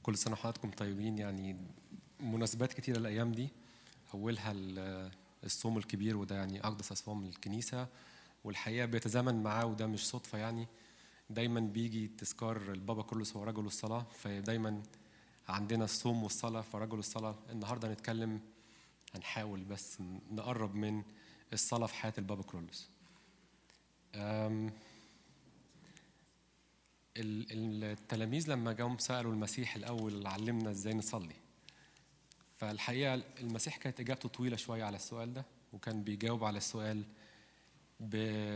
كل سنة وحضراتكم طيبين يعني مناسبات كتيرة الأيام دي أولها ال- الصوم الكبير وده يعني أقدس أصوام الكنيسة والحقيقة بيتزامن معاه وده مش صدفة يعني دايما بيجي تذكار البابا كرولوس هو رجل الصلاة فدايما عندنا الصوم والصلاة فرجل الصلاة النهاردة هنتكلم هنحاول بس نقرب من الصلاة في حياة البابا كرولوس أم، ال- ال- التلاميذ لما جم سألوا المسيح الأول علمنا إزاي نصلي فالحقيقة المسيح كانت إجابته طويلة شوية على السؤال ده وكان بيجاوب على السؤال ب...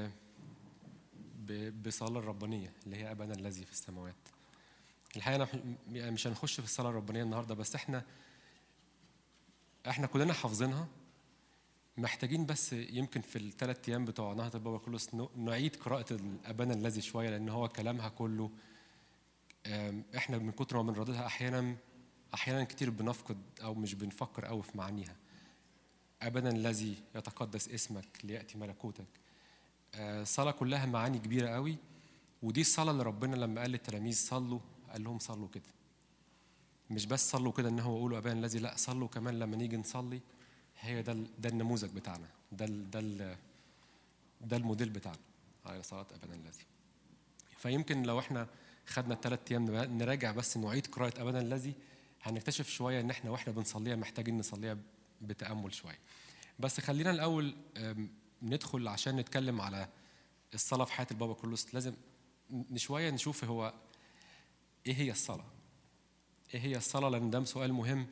ب... بصلاة الربانية اللي هي أبانا الذي في السماوات الحقيقة أنا مش- يعني مش هنخش في الصلاة الربانية النهاردة بس إحنا إحنا كلنا حافظينها محتاجين بس يمكن في الثلاث ايام بتوع نهضه البابا كلوس ن- نعيد قراءه الابانا الذي شويه لان هو كلامها كله آم، احنا من كتر ما بنرددها احيانا احيانا كتير بنفقد او مش بنفكر قوي في معانيها ابانا الذي يتقدس اسمك لياتي ملكوتك آه، صلاه كلها معاني كبيره قوي ودي الصلاه اللي ربنا لما قال للتلاميذ صلوا قال لهم صلوا كده مش بس صلوا كده ان هو قولوا ابانا الذي لا صلوا كمان لما نيجي نصلي هي ده ال- ده النموذج بتاعنا ده ال ده ال ده الموديل بتاعنا على صلاه ابانا الذي فيمكن لو احنا خدنا الثلاث ايام نبقى- نراجع بس نعيد قراءه ابانا الذي هنكتشف شويه ان احنا واحنا بنصليها محتاجين نصليها بتامل شويه بس خلينا الاول أم، ندخل عشان نتكلم على الصلاه في حياه البابا كرولوس لازم ن- شويه نشوف هو ايه هي الصلاه ايه هي الصلاه لان ده سؤال مهم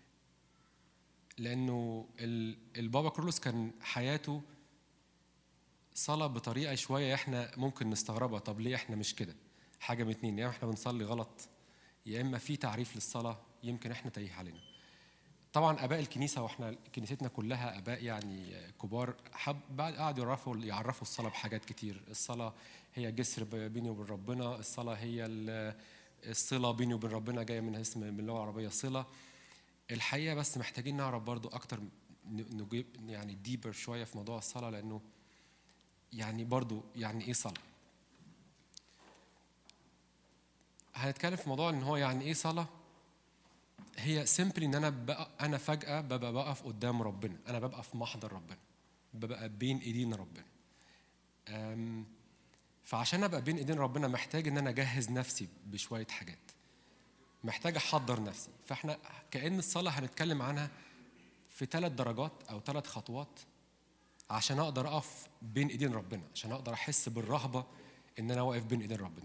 لانه ال- البابا كرولوس كان حياته صلاه بطريقه شويه احنا ممكن نستغربها طب ليه احنا مش كده حاجه من اتنين يا اما احنا بنصلي غلط يا اما في تعريف للصلاه يمكن احنا تايه علينا طبعا اباء الكنيسه واحنا كنيستنا كلها اباء يعني كبار حب بعد قعدوا يعرفوا يعرفوا الصلاه بحاجات كتير الصلاه هي جسر ب- بيني وبين ربنا الصلاه هي ال- الصله بيني وبين ربنا جايه من اسم من اللغه العربيه صله الحقيقه بس محتاجين نعرف برضو اكتر ن- نجيب يعني ديبر شويه في موضوع الصلاه لانه يعني برضو يعني ايه صلاه هنتكلم في موضوع ان هو يعني ايه صلاه هي سيمبلي ان انا بقى انا فجاه ببقى بقف قدام ربنا انا ببقى في محضر ربنا ببقى بين ايدين ربنا أم، فعشان ابقى بين ايدين ربنا محتاج ان انا اجهز نفسي بشويه حاجات محتاج احضر نفسي فاحنا كأن الصلاة هنتكلم عنها في ثلاث درجات أو ثلاث خطوات عشان أقدر أقف بين إيدين ربنا عشان أقدر أحس بالرهبة إن أنا واقف بين إيدين ربنا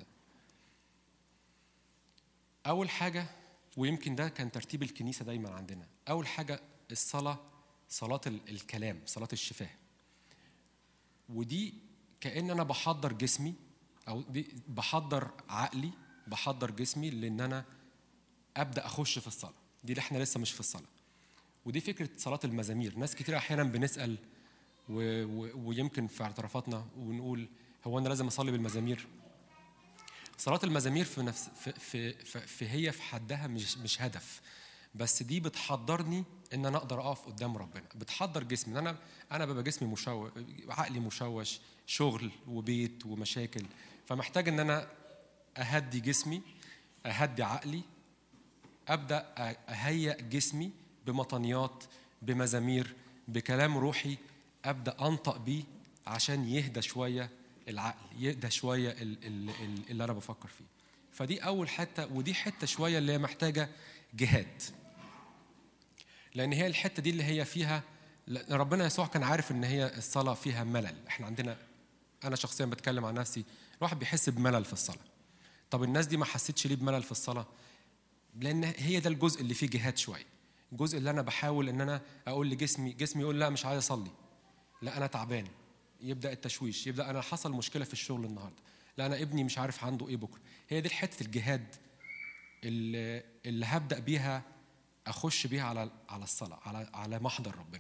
أول حاجة ويمكن ده كان ترتيب الكنيسة دايما عندنا أول حاجة الصلاة صلاة ال- الكلام صلاة الشفاه ودي كأن أنا بحضر جسمي أو دي بحضر عقلي بحضر جسمي لأن أنا ابدا اخش في الصلاه دي اللي احنا لسه مش في الصلاه ودي فكره صلاه المزامير ناس كتير احيانا بنسال و... و... ويمكن في اعترافاتنا ونقول هو انا لازم اصلي بالمزامير صلاه المزامير في نفس في, في, في, في هي في حدها مش مش هدف بس دي بتحضرني ان انا اقدر اقف قدام ربنا بتحضر جسمي ان انا انا ببقى جسمي مشوش عقلي مشوش شغل وبيت ومشاكل فمحتاج ان انا اهدي جسمي اهدي عقلي ابدا اهيئ جسمي بمطنيات بمزامير بكلام روحي ابدا انطق بيه عشان يهدى شويه العقل يهدى شويه ال- ال- ال- اللي انا بفكر فيه فدي اول حته ودي حته شويه اللي هي محتاجه جهاد لان هي الحته دي اللي هي فيها لأن ربنا يسوع كان عارف ان هي الصلاه فيها ملل احنا عندنا انا شخصيا بتكلم عن نفسي الواحد بيحس بملل في الصلاه طب الناس دي ما حسيتش ليه بملل في الصلاه لان هي ده الجزء اللي فيه جهاد شويه الجزء اللي انا بحاول ان انا اقول لجسمي جسمي يقول لا مش عايز اصلي لا انا تعبان يبدا التشويش يبدا انا حصل مشكله في الشغل النهارده لا انا ابني مش عارف عنده ايه بكره هي دي حته الجهاد اللي, اللي هبدا بيها اخش بيها على على الصلاه على على محضر ربنا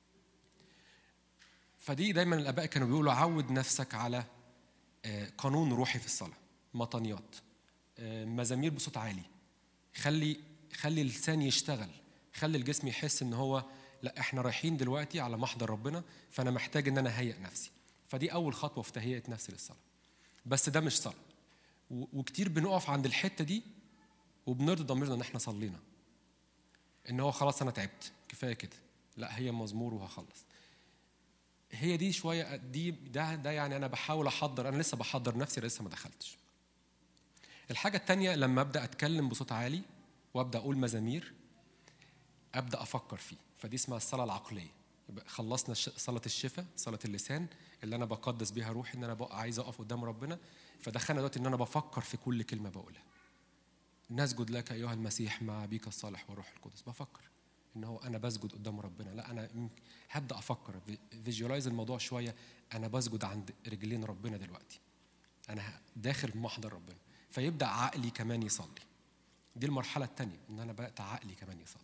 فدي دايما الاباء كانوا بيقولوا عود نفسك على آه، قانون روحي في الصلاه مطنيات آه، مزامير بصوت عالي خلي خلي اللسان يشتغل خلي الجسم يحس ان هو لا احنا رايحين دلوقتي على محضر ربنا فانا محتاج ان انا اهيئ نفسي فدي اول خطوه في تهيئه نفسي للصلاه بس ده مش صلاه و- وكتير بنقف عند الحته دي وبنرضي ضميرنا ان احنا صلينا ان هو خلاص انا تعبت كفايه كده لا هي مزمور وهخلص هي دي شويه دي ده ده يعني انا بحاول احضر انا لسه بحضر نفسي لسه ما دخلتش الحاجه التانية لما ابدا اتكلم بصوت عالي وابدا اقول مزامير ابدا افكر فيه فدي اسمها الصلاه العقليه يبقى خلصنا الش- صلاه الشفاء صلاه اللسان اللي انا بقدس بيها روحي ان انا بقى عايز اقف قدام ربنا فدخلنا دلوقتي ان انا بفكر في كل كلمه بقولها نسجد لك ايها المسيح مع بيك الصالح والروح القدس بفكر ان هو انا بسجد قدام ربنا لا انا يمكن هبدا افكر فيجوالايز الموضوع شويه انا بسجد عند رجلين ربنا دلوقتي انا داخل محضر ربنا فيبدا عقلي كمان يصلي دي المرحله الثانيه ان انا بقى عقلي كمان يصلي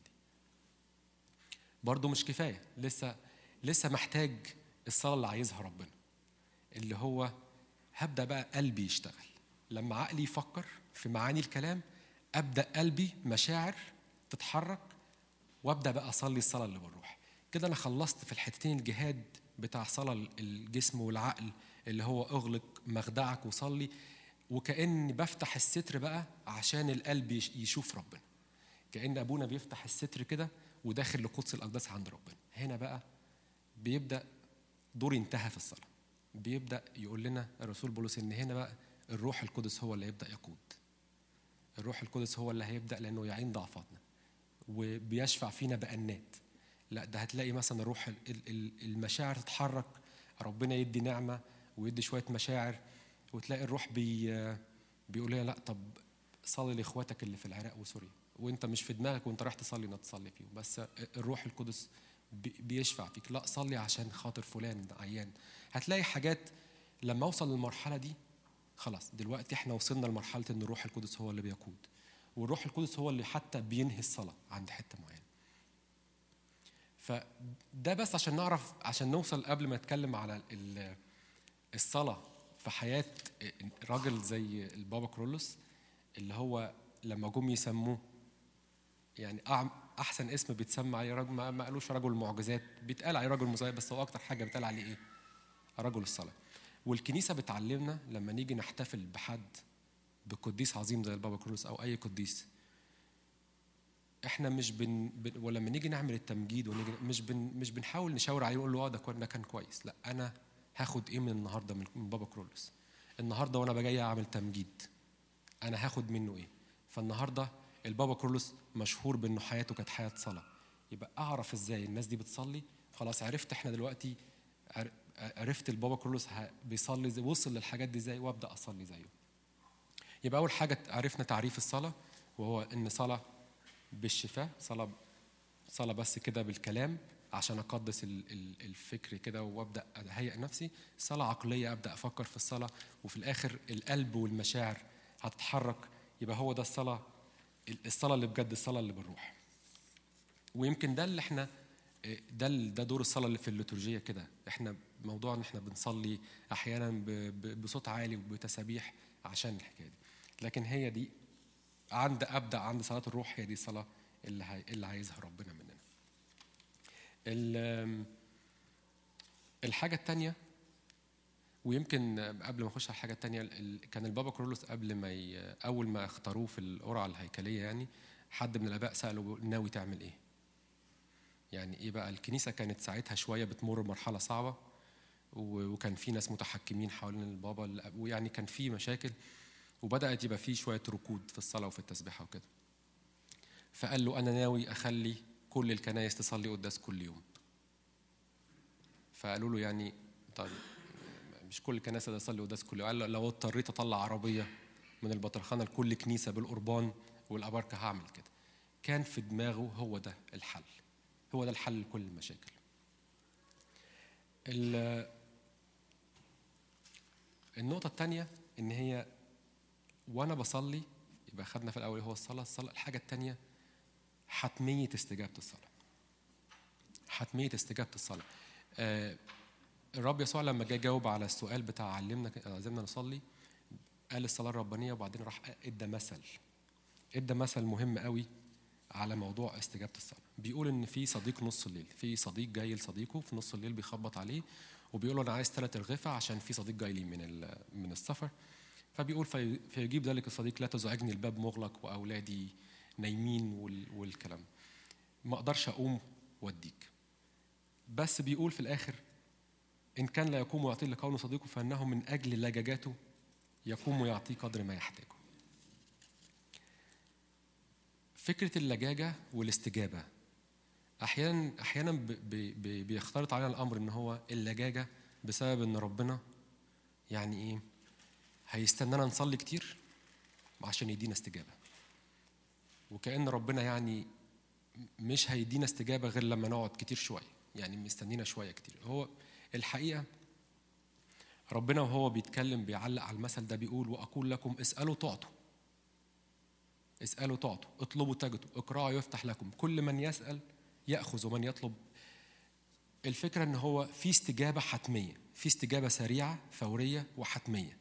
برضه مش كفايه لسه لسه محتاج الصلاه اللي عايزها ربنا اللي هو هبدا بقى قلبي يشتغل لما عقلي يفكر في معاني الكلام ابدا قلبي مشاعر تتحرك وابدا بقى اصلي الصلاه اللي بالروح كده انا خلصت في الحتتين الجهاد بتاع صلاه الجسم والعقل اللي هو اغلق مخدعك وصلي وكاني بفتح الستر بقى عشان القلب يش- يشوف ربنا كان ابونا بيفتح الستر كده وداخل لقدس الاقداس عند ربنا هنا بقى بيبدا دوري انتهى في الصلاه بيبدا يقول لنا الرسول بولس ان هنا بقى الروح القدس هو اللي يبدا يقود الروح القدس هو اللي هيبدا لانه يعين ضعفاتنا وبيشفع فينا بأنات لا ده هتلاقي مثلا الروح ال- ال- ال- المشاعر تتحرك ربنا يدي نعمة ويدي شوية مشاعر وتلاقي الروح بي بيقول لنا لا طب صلي لاخواتك اللي في العراق وسوريا وانت مش في دماغك وانت رايح تصلي انك تصلي فيهم بس الروح القدس بي- بيشفع فيك لا صلي عشان خاطر فلان ده عيان هتلاقي حاجات لما اوصل للمرحله دي خلاص دلوقتي احنا وصلنا لمرحله ان الروح القدس هو اللي بيقود والروح القدس هو اللي حتى بينهي الصلاه عند حته معينه فده بس عشان نعرف عشان نوصل قبل ما نتكلم على ال- الصلاه في حياه راجل زي البابا كرولوس اللي هو لما جم يسموه يعني أعم- احسن اسم بيتسمى عليه رجل ما ما قالوش رجل المعجزات بيتقال عليه رجل المعجزات بس هو اكتر حاجه بيتقال عليه ايه رجل الصلاه والكنيسه بتعلمنا لما نيجي نحتفل بحد بقديس عظيم زي البابا كرولوس او اي قديس احنا مش بن, بن ولما نيجي نعمل التمجيد ونيجي مش بن مش بنحاول نشاور عليه ونقول له اه ده كو- ده كان كويس لا انا هاخد ايه من النهارده من من بابا كرولوس النهارده وانا باجي اعمل تمجيد انا هاخد منه ايه فالنهارده البابا كرولوس مشهور بانه حياته كانت حياه صلاه يبقى اعرف ازاي الناس دي بتصلي خلاص عرفت احنا دلوقتي عر- عرفت البابا كرولوس ه- بيصلي ازاي وصل للحاجات دي ازاي وابدا اصلي زيه يبقى اول حاجه عرفنا تعريف الصلاه وهو ان صلاه بالشفاء صلاه صلاه بس كده بالكلام عشان اقدس ال- ال- الفكر كده وابدا اهيئ نفسي صلاه عقليه ابدا افكر في الصلاه وفي الاخر القلب والمشاعر هتتحرك يبقى هو ده الصلاه الصلاه اللي بجد الصلاه اللي بالروح ويمكن ده اللي احنا ده ال- ده دور الصلاه اللي في الليتورجيه كده احنا موضوع ان احنا بنصلي احيانا ب- ب- بصوت عالي وبتسابيح عشان الحكايه دي لكن هي دي عند ابدا عند صلاه الروح هي دي الصلاه اللي هي اللي عايزها ربنا مننا ال- الحاجه الثانيه ويمكن قبل ما اخش على الحاجه الثانيه كان البابا كرولوس قبل ما ي... اول ما اختاروه في القرعه الهيكليه يعني حد من الاباء ساله بيقول ناوي تعمل ايه؟ يعني ايه بقى الكنيسه كانت ساعتها شويه بتمر بمرحله صعبه و- وكان في ناس متحكمين حوالين البابا ويعني كان في مشاكل وبدات يبقى في شويه ركود في الصلاه وفي التسبيحه وكده فقال له انا ناوي اخلي كل الكنايس تصلي قداس كل يوم فقالوا له يعني طيب مش كل الكنائس ده تصلي قداس كل يوم قال له لو اضطريت اطلع عربيه من البطرخانه لكل كنيسه بالقربان والاباركه هعمل كده كان في دماغه هو ده الحل هو ده الحل لكل المشاكل ال- النقطة الثانية إن هي وأنا بصلي يبقى خدنا في الأول هو الصلاة الصلاة الحاجة الثانية حتمية استجابة الصلاة حتمية استجابة الصلاة آه، الرب يسوع لما جه جاوب على السؤال بتاع علمنا علمنا نصلي قال الصلاة الربانية وبعدين راح ادى مثل ادى مثل مهم قوي على موضوع استجابة الصلاة بيقول ان في صديق نص الليل في صديق جاي لصديقه في نص الليل بيخبط عليه وبيقول له انا عايز ثلاث رغيفة عشان في صديق جاي لي من ال- من السفر فبيقول في فيجيب ذلك الصديق لا تزعجني الباب مغلق واولادي نايمين وال- والكلام ما اقدرش اقوم واديك بس بيقول في الاخر ان كان لا يقوم ويعطي لقوم صديقه فانه من اجل لججاته يقوم ويعطيه قدر ما يحتاجه فكره اللجاجه والاستجابه احيانا احيانا ب- ب- ب- بيختلط علينا الامر ان هو اللجاجه بسبب ان ربنا يعني ايه هيستنانا نصلي كتير عشان يدينا استجابه وكأن ربنا يعني مش هيدينا استجابه غير لما نقعد كتير شويه يعني مستنينا شويه كتير هو الحقيقه ربنا وهو بيتكلم بيعلق على المثل ده بيقول واقول لكم اسالوا تعطوا اسالوا تعطوا اطلبوا تجدوا اقرأوا يفتح لكم كل من يسال ياخذ ومن يطلب الفكره ان هو في استجابه حتميه في استجابه سريعه فوريه وحتميه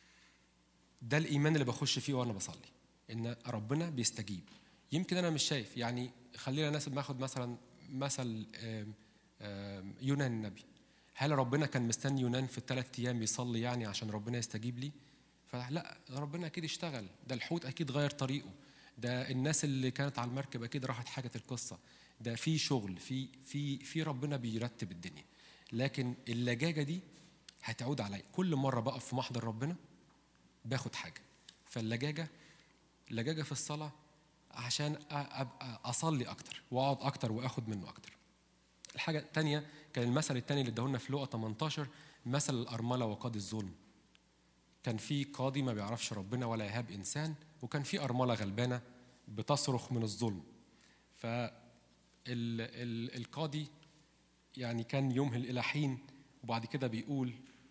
ده الايمان اللي بخش فيه وانا بصلي ان ربنا بيستجيب يمكن انا مش شايف يعني خلينا ناس ناخد مثلا مثل آم، آم، يونان النبي هل ربنا كان مستني يونان في الثلاث ايام يصلي يعني عشان ربنا يستجيب لي فلا ربنا اكيد اشتغل ده الحوت اكيد غير طريقه ده الناس اللي كانت على المركب اكيد راحت حاجه القصه ده في شغل في في في ربنا بيرتب الدنيا لكن اللجاجه دي هتعود عليا كل مره بقف في محضر ربنا باخد حاجه فاللجاجه اللجاجه في الصلاه عشان أ- ابقى اصلي اكتر واقعد اكتر واخد منه اكتر الحاجه الثانيه كان المثل الثاني اللي اداهولنا في لقا 18 مثل الارمله وقاضي الظلم كان في قاضي ما بيعرفش ربنا ولا يهاب انسان وكان في ارمله غلبانه بتصرخ من الظلم ف ال- ال- القاضي يعني كان يمهل الى حين وبعد كده بيقول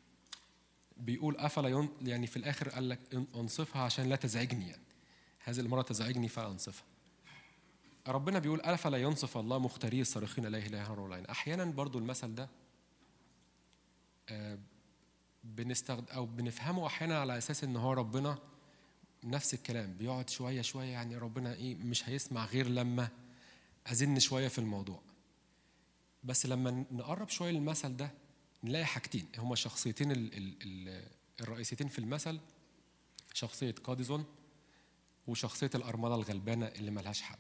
بيقول افلا ين... يعني في الاخر قال لك ان- انصفها عشان لا تزعجني يعني هذه المره تزعجني فانصفها ربنا بيقول افلا ينصف الله مختاري الصارخين لا اله الا هو احيانا برضو المثل ده آه، بنستخد او بنفهمه احيانا على اساس ان هو ربنا نفس الكلام بيقعد شويه شويه يعني ربنا ايه مش هيسمع غير لما ازن شويه في الموضوع بس لما نقرب شويه للمثل ده نلاقي حاجتين هما الشخصيتين ال ال ال الرئيسيتين في المثل شخصيه قاضي ظلم وشخصيه الارمله الغلبانه اللي ملهاش حد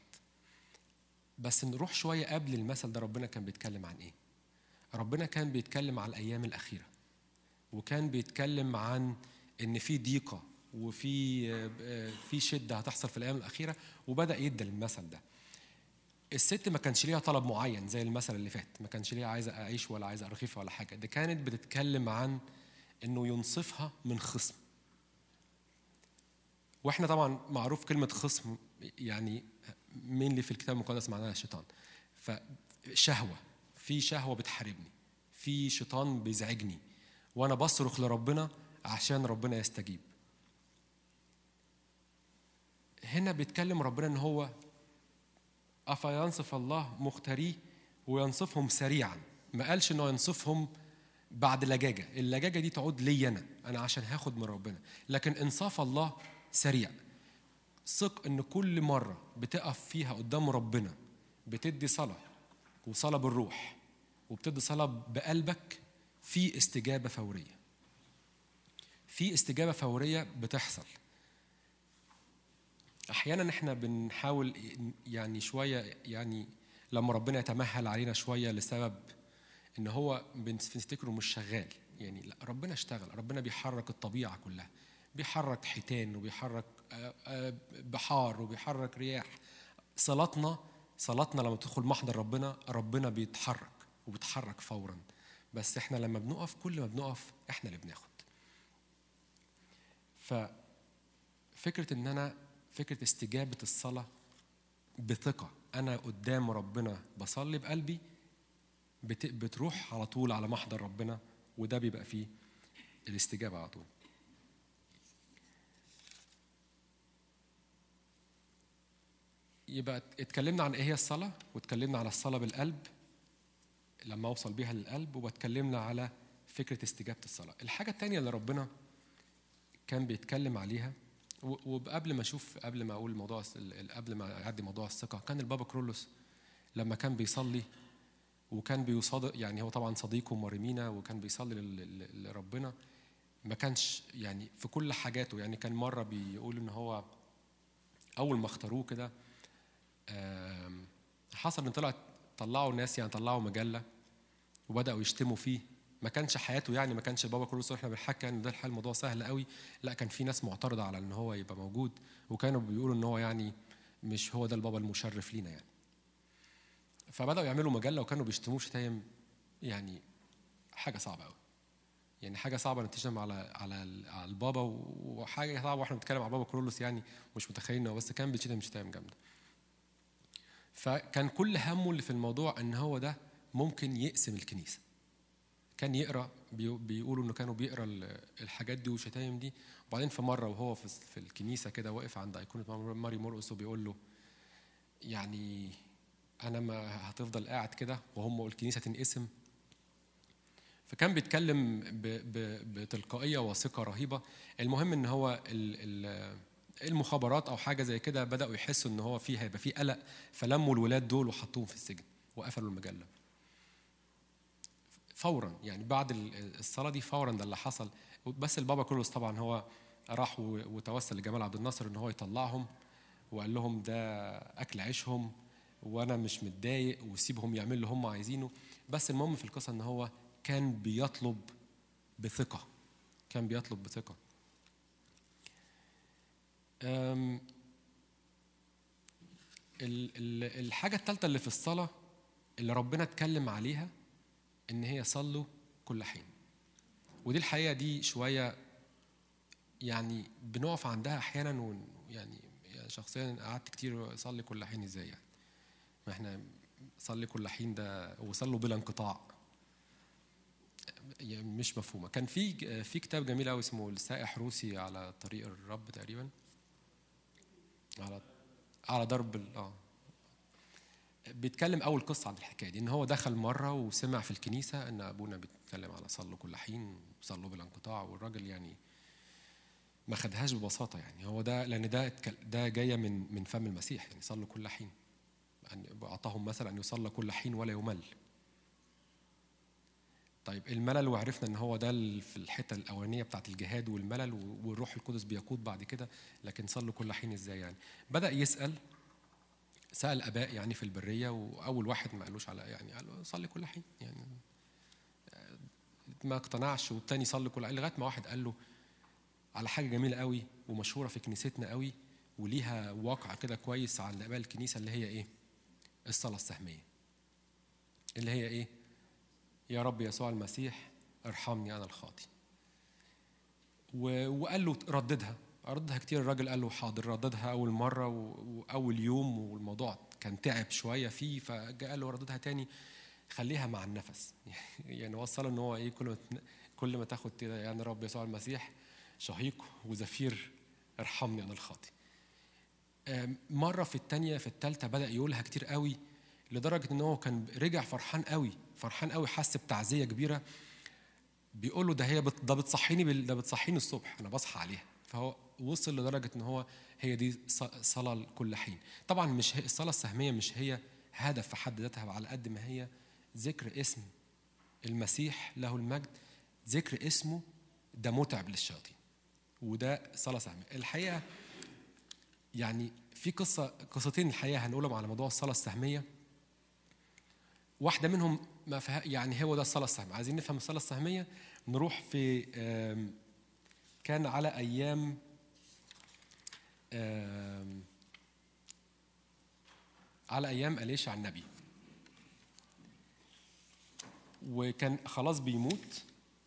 بس نروح شويه قبل المثل ده ربنا كان بيتكلم عن ايه ربنا كان بيتكلم على الايام الاخيره وكان بيتكلم عن ان في ضيقه وفي آه، في شده هتحصل في الايام الاخيره وبدا يدي المثل ده الست ما كانش ليها طلب معين زي المثل اللي فات ما كانش ليها عايزه اعيش ولا عايزه ارغيف ولا حاجه دي كانت بتتكلم عن انه ينصفها من خصم واحنا طبعا معروف كلمه خصم يعني مين اللي في الكتاب المقدس معناها الشيطان فشهوه في شهوه بتحاربني في شيطان بيزعجني وانا بصرخ لربنا عشان ربنا يستجيب هنا بيتكلم ربنا ان هو افينصف الله مختاريه وينصفهم سريعا ما قالش انه ينصفهم بعد لجاجه اللجاجه دي تعود لي انا انا عشان هاخد من ربنا لكن انصاف الله سريع ثق ان كل مره بتقف فيها قدام ربنا بتدي صلاه وصلاه بالروح وبتدي صلاه بقلبك في استجابه فوريه في استجابه فوريه بتحصل احيانا احنا بنحاول يعني شويه يعني لما ربنا يتمهل علينا شويه لسبب ان هو بنفتكره مش شغال يعني لا ربنا اشتغل ربنا بيحرك الطبيعه كلها بيحرك حيتان وبيحرك آه، آه، بحار وبيحرك رياح صلاتنا صلاتنا لما تدخل محضر ربنا ربنا بيتحرك وبيتحرك فورا بس احنا لما بنقف كل ما بنقف احنا اللي بناخد ففكره ان انا فكره استجابه الصلاه بثقه انا قدام ربنا بصلي بقلبي بت- بتروح على طول على محضر ربنا وده بيبقى فيه الاستجابه على طول يبقى اتكلمنا عن ايه هي الصلاه واتكلمنا على الصلاه بالقلب لما اوصل بيها للقلب واتكلمنا على فكره استجابه الصلاه الحاجه الثانيه اللي ربنا كان بيتكلم عليها و- وقبل ما اشوف قبل ما اقول موضوع الس- ال- ال- قبل ما اعدي موضوع الثقه كان البابا كرولوس لما كان بيصلي وكان بيصادق يعني هو طبعا صديقه مريمينا وكان بيصلي لل- لل- لربنا ما كانش يعني في كل حاجاته يعني كان مره بيقول ان هو اول ما اختاروه كده آم، حصل ان طلع طلعوا ناس يعني طلعوا مجله وبداوا يشتموا فيه ما كانش حياته يعني ما كانش بابا كرولوس احنا بنحكي ان ده الحال الموضوع سهل قوي لا كان في ناس معترضه على ان هو يبقى موجود وكانوا بيقولوا ان هو يعني مش هو ده البابا المشرف لينا يعني فبداوا يعملوا مجله وكانوا بيشتموه شتايم يعني حاجه صعبه قوي يعني حاجه صعبه انك تشتم على على ال- على البابا وحاجه صعبه واحنا بنتكلم على بابا كرولوس يعني مش متخيلين هو بس كان بيشتم شتايم جامده فكان كل همه اللي في الموضوع ان هو ده ممكن يقسم الكنيسه كان يقرا بي- بيقولوا انه كانوا بيقرا ال- الحاجات دي والشتايم دي وبعدين في مره وهو في في الكنيسه كده واقف عند ايقونه ماري مرقس وبيقول له يعني انا ما هتفضل قاعد كده وهم الكنيسه تنقسم فكان بيتكلم ب- ب- بتلقائيه وثقه رهيبه المهم ان هو ال- ال- المخابرات او حاجه زي كده بداوا يحسوا ان هو فيه هيبقى فيه قلق فلموا الولاد دول وحطوهم في السجن وقفلوا المجله فورا يعني بعد ال- الصلاه دي فورا ده اللي حصل بس البابا كرولوس طبعا هو راح و- وتوسل لجمال عبد الناصر ان هو يطلعهم وقال لهم ده اكل عيشهم وانا مش متضايق وسيبهم يعملوا اللي هم عايزينه بس المهم في القصه ان هو كان بيطلب بثقه كان بيطلب بثقه أم، ال- ال- الحاجه الثالثه اللي في الصلاه اللي ربنا اتكلم عليها ان هي صلوا كل حين ودي الحقيقه دي شويه يعني بنقف عندها احيانا ويعني يعني شخصيا قعدت كتير اصلي كل حين ازاي يعني ما احنا صلي كل حين ده وصلوا بلا انقطاع يعني مش مفهومه كان في في كتاب جميل قوي اسمه السائح روسي على طريق الرب تقريبا على على ضرب ال- اه بيتكلم اول قصه عن الحكايه دي ان هو دخل مره وسمع في الكنيسه ان ابونا بيتكلم على صلوا كل حين صلوا بلا انقطاع والراجل يعني ما خدهاش ببساطه يعني هو ده لان ده اتكل- ده جايه من من فم المسيح يعني صلوا كل حين يعني اعطاهم مثلا ان يصلى كل حين ولا يمل طيب الملل وعرفنا ان هو ده ال- في الحته الاولانيه بتاعت الجهاد والملل و- والروح القدس بيقود بعد كده لكن صلوا كل حين ازاي يعني بدا يسال سال اباء يعني في البريه واول واحد ما قالوش على يعني قال له صلي كل حين يعني آه، ما اقتنعش والتاني صلي كل حين لغايه ما واحد قال له على حاجه جميله قوي ومشهوره في كنيستنا قوي وليها واقع كده كويس عند اباء الكنيسه اللي هي ايه؟ الصلاه السهميه. اللي هي ايه؟ يا رب يسوع المسيح ارحمني انا الخاطي. و- وقال له رددها ردها كتير الراجل قال له حاضر رددها اول مره و- واول يوم والموضوع كان تعب شويه فيه فجاء قال له رددها تاني خليها مع النفس يعني وصله ان هو ايه كل ما تن- كل ما تاخد كده يعني رب يسوع المسيح شهيق وزفير ارحمني انا الخاطي آم، مرة في التانية في التالتة بدأ يقولها كتير قوي لدرجة ان هو كان رجع فرحان قوي فرحان قوي حس بتعزية كبيرة بيقول له ده هي بت... ده بتصحيني بال... ده بتصحيني الصبح انا بصحى عليها فهو وصل لدرجة ان هو هي دي ص- صلاة كل حين طبعا مش هي الصلاة السهمية مش هي هدف في حد ذاتها على قد ما هي ذكر اسم المسيح له المجد ذكر اسمه ده متعب للشياطين وده صلاة سهمية الحقيقة يعني في قصة قصتين الحقيقة هنقولهم على موضوع الصلاة السهمية واحدة منهم ما فيها يعني هو ده الصلاة السهمية عايزين نفهم الصلاة السهمية نروح في آم، كان على أيام آم، على أيام أليشع النبي وكان خلاص بيموت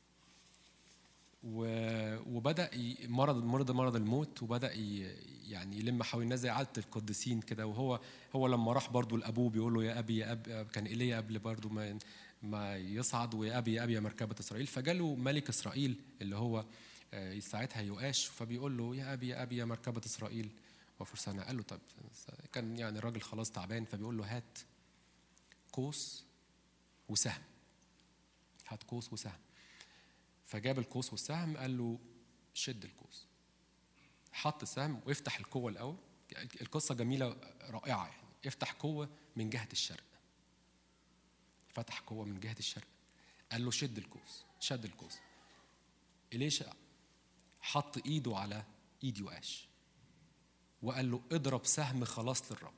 و- وبدا ي- مرض مرض مرض الموت وبدا ي- يعني يلم حوالين الناس زي عاده القديسين كده وهو هو لما راح برضو لابوه بيقول له يا ابي يا اب كان ايليا قبل برضو ما ما يصعد ويا ابي يا ابي يا مركبه اسرائيل فجاله ملك اسرائيل اللي هو آه، ساعتها يؤاش فبيقول له يا ابي يا ابي يا مركبه اسرائيل وفرسانه قال له طب كان يعني الراجل خلاص تعبان فبيقول له هات قوس وسهم هات قوس وسهم فجاب القوس والسهم قال له شد القوس حط السهم وافتح القوة الأول القصة جميلة رائعة يعني افتح قوة من جهة الشرق فتح قوة من جهة الشرق قال له شد القوس شد القوس إليشا حط ايده على ايد يؤاش وقال له اضرب سهم خلاص للرب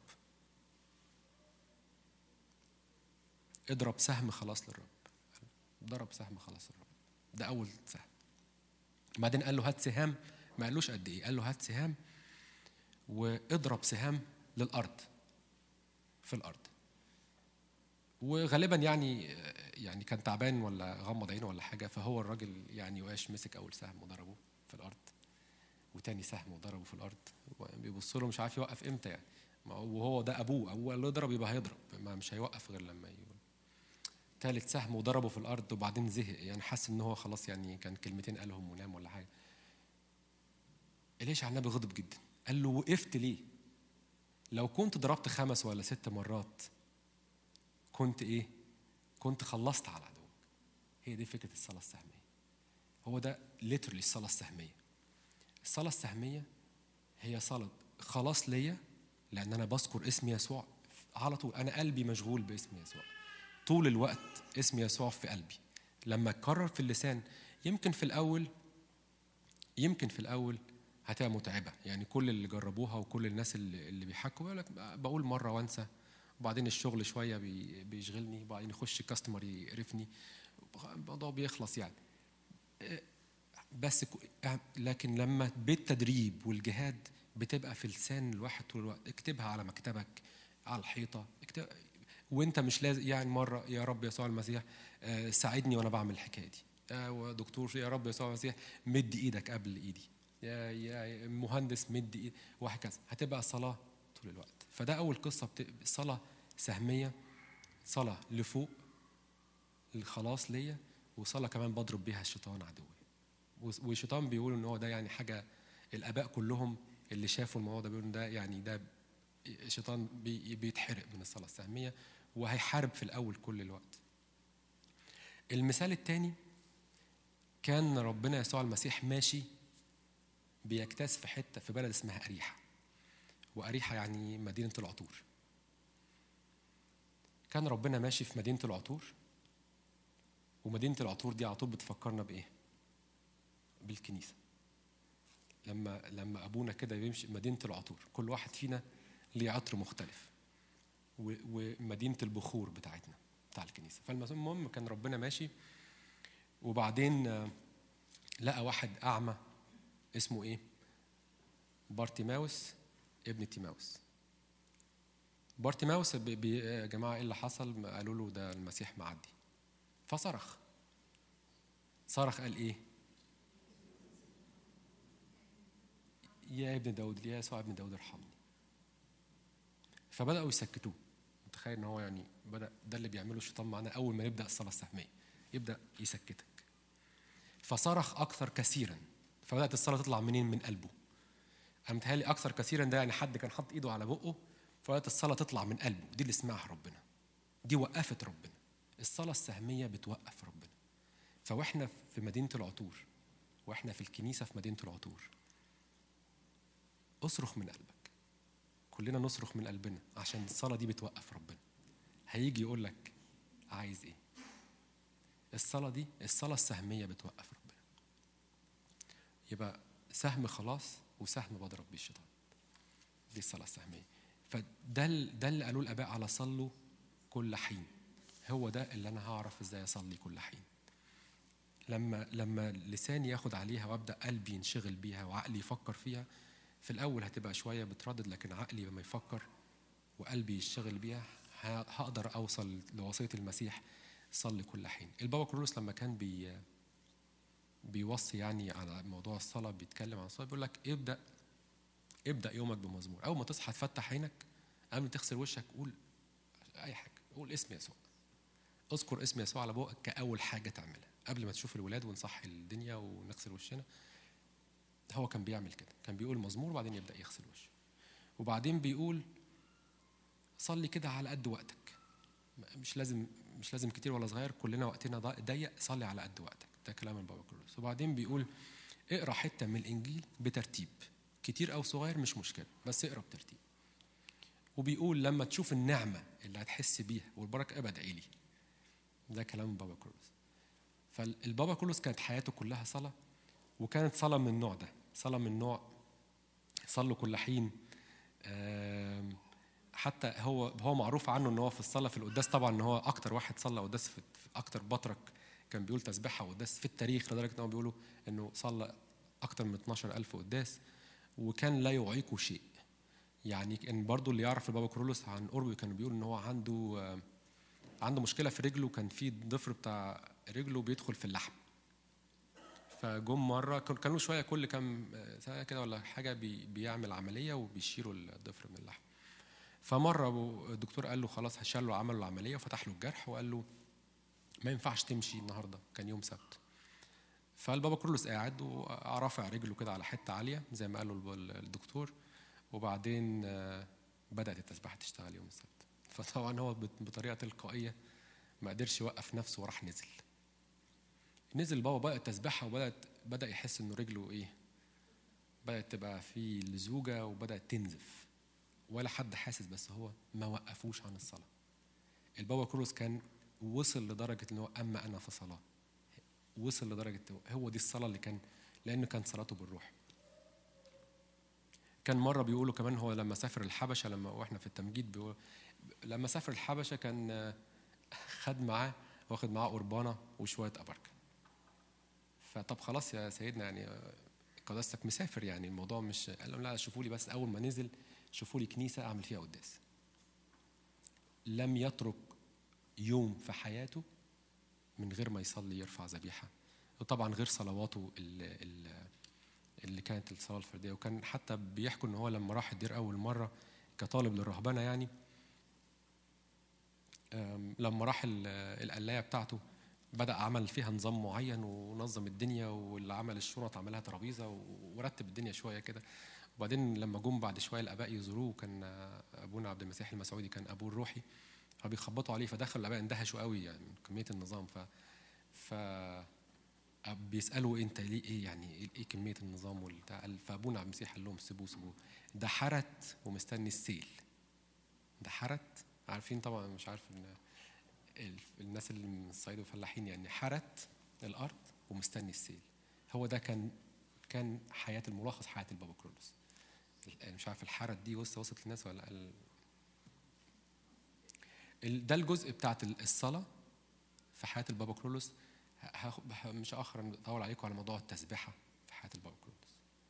اضرب سهم خلاص للرب ضرب سهم خلاص للرب ده اول سهم بعدين قال له هات سهام ما قالوش قد ايه قال له هات سهام واضرب سهام للارض في الارض وغالبا يعني يعني كان تعبان ولا غمض عينه ولا حاجه فهو الراجل يعني يواش مسك اول سهم وضربه في الارض وتاني سهم وضربه في الارض بيبص له مش عارف يوقف امتى يعني وهو ده ابوه ابوه قال له اضرب يبقى هيضرب ما مش هيوقف غير لما يقول تالت سهم وضربه في الارض وبعدين زهق يعني حس ان هو خلاص يعني كان كلمتين قالهم ونام ولا حاجه ليش على النبي غضب جدا قال له وقفت ليه لو كنت ضربت خمس ولا ست مرات كنت ايه كنت خلصت على عدوك هي دي فكره الصلاه السهميه هو ده ليترلي الصلاه السهميه الصلاه السهميه هي صلاه خلاص ليا لان انا بذكر اسم يسوع على طول انا قلبي مشغول باسم يسوع طول الوقت اسم يسوع في قلبي لما اتكرر في اللسان يمكن في الاول يمكن في الاول هتبقى متعبه يعني كل اللي جربوها وكل الناس اللي, اللي بيحكوا بيقول لك بقول مره وانسى وبعدين الشغل شويه بي بيشغلني وبعدين يخش كاستمر يقرفني الموضوع بيخلص يعني بس لكن لما بالتدريب والجهاد بتبقى في لسان الواحد طول الوقت اكتبها على مكتبك على الحيطه اكتب وانت مش لازم يعني مره يا رب يسوع المسيح ساعدني وانا بعمل الحكايه دي ودكتور يا رب يسوع المسيح مد ايدك قبل ايدي يا يا مهندس مد ايد وهكذا هتبقى صلاه طول الوقت فده اول قصه بت... صلاه سهميه صلاه لفوق الخلاص ليا وصلاه كمان بضرب بيها الشيطان عدوي والشيطان بيقول ان هو ده يعني حاجه الاباء كلهم اللي شافوا الموضوع ده بيقولوا ده يعني ده الشيطان بي... بيتحرق من الصلاه السهميه وهيحارب في الاول كل الوقت المثال الثاني كان ربنا يسوع المسيح ماشي بيجتاز في حته في بلد اسمها اريحه واريحه يعني مدينه العطور كان ربنا ماشي في مدينه العطور ومدينه العطور دي على طول بتفكرنا بايه بالكنيسه لما لما ابونا كده بيمشي مدينه العطور كل واحد فينا ليه عطر مختلف ومدينه البخور بتاعتنا بتاع الكنيسه فالمهم كان ربنا ماشي وبعدين لقى واحد اعمى اسمه ايه بارتيماوس ابن تيماوس بارتيماوس يا جماعه ايه اللي حصل قالوا له ده المسيح معدي فصرخ صرخ قال ايه يا ابن داود يا يسوع ابن داود ارحمني فبداوا يسكتوه متخيل ان هو يعني بدا ده اللي بيعمله الشيطان معانا اول ما نبدا الصلاه السهميه يبدا يسكتك فصرخ اكثر كثيرا فبدات الصلاه تطلع منين من قلبه انا متهيألي اكثر كثيرا ده يعني حد كان حاطط ايده على بقه فبدات الصلاه تطلع من قلبه دي اللي سمعها ربنا دي وقفت ربنا الصلاه السهميه بتوقف ربنا فواحنا في مدينه العطور واحنا في الكنيسه في مدينه العطور اصرخ من قلبك كلنا نصرخ من قلبنا عشان الصلاه دي بتوقف ربنا هيجي يقول لك عايز ايه الصلاه دي الصلاه السهميه بتوقف ربنا يبقى سهم خلاص وسهم بضرب بيه الشيطان دي الصلاه السهميه فده ده اللي قالوه الاباء على صلوا كل حين هو ده اللي انا هعرف ازاي اصلي كل حين لما لما لساني ياخد عليها وابدا قلبي ينشغل بيها وعقلي يفكر فيها في الاول هتبقى شويه بتردد لكن عقلي لما يفكر وقلبي يشتغل بيها هقدر اوصل لوصيه المسيح صلي كل حين البابا كرولوس لما كان بي بيوصي يعني على موضوع الصلاه بيتكلم عن الصلاه بيقول لك ابدا ابدا يومك بمزمور اول ما تصحى تفتح عينك قبل ما تغسل وشك قول اي حاجه قول اسم يسوع اذكر اسم يسوع على بقك كاول حاجه تعملها قبل ما تشوف الولاد ونصحي الدنيا ونغسل وشنا هو كان بيعمل كده كان بيقول مزمور وبعدين يبدا يغسل وشه وبعدين بيقول صلي كده على قد وقتك مش لازم مش لازم كتير ولا صغير كلنا وقتنا ضيق صلي على قد وقتك ده كلام البابا كرولوس وبعدين بيقول اقرا حته من الانجيل بترتيب كتير او صغير مش مشكله بس اقرا بترتيب وبيقول لما تشوف النعمه اللي هتحس بيها والبركه ابقى ادعي لي ده كلام البابا كرولوس فالبابا كرولوس كانت حياته كلها صلاه وكانت صلاه من النوع ده صلاه من نوع صلوا كل حين آم، حتى هو هو معروف عنه ان هو في الصلاه في القداس طبعا ان هو اكتر واحد صلى قداس في في اكتر بطرك كان بيقول تسبيحه وقداس في التاريخ لدرجه ان هو بيقولوا انه صلى اكتر من 12000 قداس وكان لا يعيقه شيء يعني كان برضو اللي يعرف البابا كرولوس عن قربه كان بيقول ان هو عنده آه، عنده مشكله في رجله كان في الضفر بتاع رجله بيدخل في اللحم فجم مره كان كانوا شويه كل كام سنه كده ولا حاجه بي بيعمل عمليه وبيشيلوا الضفر من اللحم فمره أبو- الدكتور قال له خلاص هشال له عمل له عمليه وفتح له الجرح وقال له ما ينفعش تمشي النهارده كان يوم سبت فالبابا كرولوس قاعد ورافع رجله كده على حته عاليه زي ما قال له الب- الدكتور وبعدين آه، بدات التسبيحه تشتغل يوم السبت فطبعا هو بت- بطريقه تلقائيه ما قدرش يوقف نفسه وراح نزل نزل بابا بقى التسبيحه وبدات بدا يحس انه رجله ايه بدات تبقى في لزوجه وبدات تنزف ولا حد حاسس بس هو ما وقفوش عن الصلاه البابا كرولوس كان وصل لدرجه ان هو اما انا في صلاه وصل لدرجه هو دي الصلاه اللي كان لانه كان صلاته بالروح كان مره بيقولوا كمان هو لما سافر الحبشه لما واحنا في التمجيد بيقول لما سافر الحبشه كان آه، خد معاه واخد معاه قربانه وشويه ابركه فطب خلاص يا سيدنا يعني آه، قداستك مسافر يعني الموضوع مش قال لهم لا شوفوا لي بس اول ما نزل شوفوا لي كنيسه اعمل فيها قداس لم يترك يوم في حياته من غير ما يصلي يرفع ذبيحه وطبعا غير صلواته اللي, اللي كانت الصلاه الفرديه وكان حتى بيحكوا ان هو لما راح الدير اول مره كطالب للرهبنه يعني أم، لما راح ال- القلايه بتاعته بدا عمل فيها نظام معين ونظم الدنيا واللي عمل الشنط عملها ترابيزه و- ورتب الدنيا شويه كده وبعدين لما جم بعد شويه الاباء يزوروه كان ابونا عبد المسيح المسعودي كان ابوه الروحي فبيخبطوا عليه فدخل الاباء اندهشوا قوي يعني من كميه النظام ف ف بيسالوا انت ليه ايه يعني ايه إيه كميه النظام والبتاع قال- فابونا عبد المسيح قال لهم سيبوه سيبوه ده حرت ومستني السيل ده حرت عارفين طبعا مش عارف ان ال- الناس اللي من الصعيد وفلاحين يعني حرت الارض ومستني السيل هو ده كان كان حياه الملخص حياه البابا كرولوس ال- مش عارف الحرت دي وصلت وصلت للناس ولا ال- ال- ده الجزء بتاعت ال- الصلاه في حياه البابا كرولوس ه- هاخ- ه- مش هاخر اطول عليكم على موضوع التسبيحه في حياه البابا كرولوس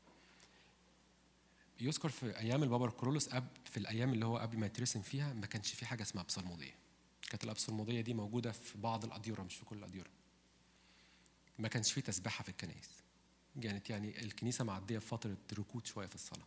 يذكر في ايام البابا كرولوس قبل في الايام اللي هو قبل ما يترسم فيها ما كانش في حاجه اسمها بصلموديه كانت الابصلموديه دي موجوده في بعض الاديره مش في كل الاديره ما كانش في تسبيحه في الكنائس كانت يعني الكنيسه معديه في فتره ركود شويه في الصلاه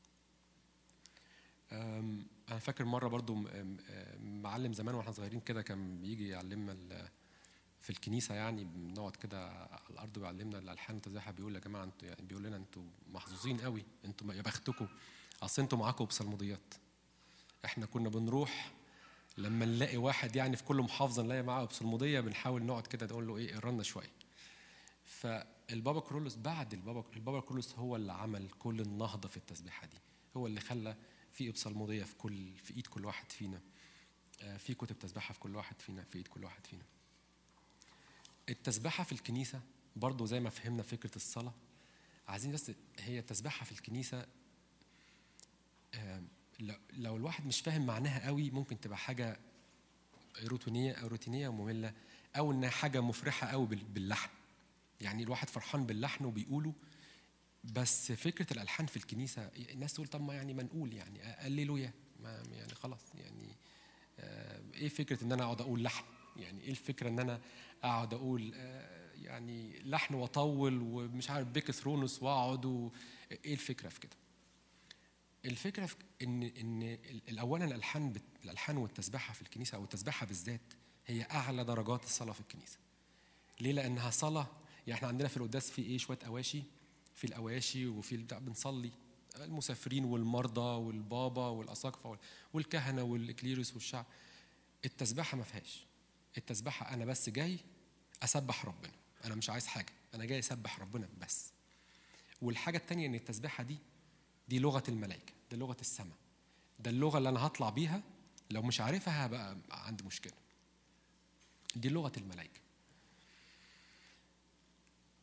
أم، انا فاكر مره برضو م- م- معلم زمان واحنا صغيرين كده كان بيجي يعلمنا ال- في الكنيسه يعني بنقعد كده على الارض ويعلمنا الالحان والتسبيحه بيقول يا جماعه انتوا يعني بيقول لنا انتوا محظوظين قوي انتوا يا بختكم اصل انتوا معاكم بصلموديات احنا كنا بنروح لما نلاقي واحد يعني في كل محافظه نلاقي معاه بصلموديه بنحاول نقعد كده نقول له ايه اقرا لنا شويه فالبابا كرولوس بعد البابا البابا كرولوس هو اللي عمل كل النهضه في التسبيحه دي هو اللي خلى في ابصالموديه في كل في ايد كل واحد فينا آه، في كتب تسبيحه في كل واحد فينا في ايد كل واحد فينا التسبيحه في الكنيسه برضو زي ما فهمنا فكره الصلاه عايزين بس هي التسبيحه في الكنيسه آه، لو- لو الواحد مش فاهم معناها قوي ممكن تبقى حاجه روتينيه او روتينيه وممله او انها حاجه مفرحه قوي بال- باللحن يعني الواحد فرحان باللحن وبيقوله بس فكره الالحان في الكنيسه الناس تقول طب ما يعني ما نقول يعني هللويا ما يعني خلاص يعني آه، ايه فكره ان انا اقعد اقول لحن يعني ايه الفكره ان انا اقعد اقول آه، يعني لحن واطول ومش عارف بيك ثرونوس واقعد و- ايه الفكره في كده الفكره في ان ان الاولا الالحان بت- الالحان والتسبيحه في الكنيسه او التسبيحه بالذات هي اعلى درجات الصلاه في الكنيسه ليه لانها صلاه يعني احنا عندنا في القداس في ايه شويه اواشي في الاواشي وفي البتاع بنصلي المسافرين والمرضى والبابا والاساقفه وال- والكهنه والاكليروس والشعب التسبيحه ما فيهاش التسبيحه انا بس جاي اسبح ربنا انا مش عايز حاجه انا جاي اسبح ربنا بس والحاجه التانية ان التسبيحه دي دي لغه الملائكه دي لغه السماء ده اللغه اللي انا هطلع بيها لو مش عارفها هبقى عندي مشكله دي لغه الملائكه